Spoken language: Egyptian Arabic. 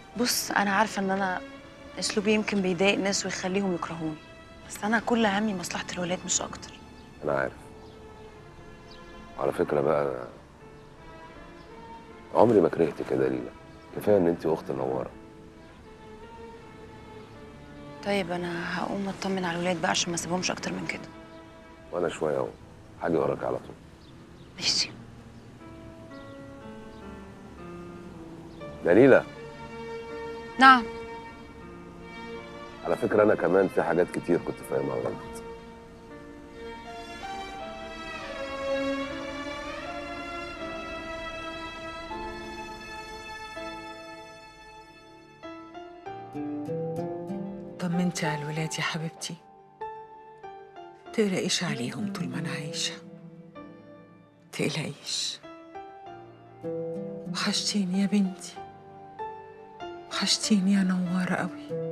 بص انا عارفه ان انا اسلوبي يمكن بيضايق ناس ويخليهم يكرهوني بس انا كل همي مصلحه الولاد مش اكتر انا عارف على فكره بقى عمري ما كرهتك يا دليله كفايه ان انت اخت نواره طيب انا هقوم اطمن على الولاد بقى عشان ما اسيبهمش اكتر من كده وانا شويه اهو حاجه وراك على طول ماشي دليله نعم على فكره انا كمان في حاجات كتير كنت فاهمها غلط طمنتي على الولاد يا حبيبتي تقلقيش عليهم طول ما انا عايشه تقلقيش وحشتيني يا بنتي وحشتيني يا نوارة قوي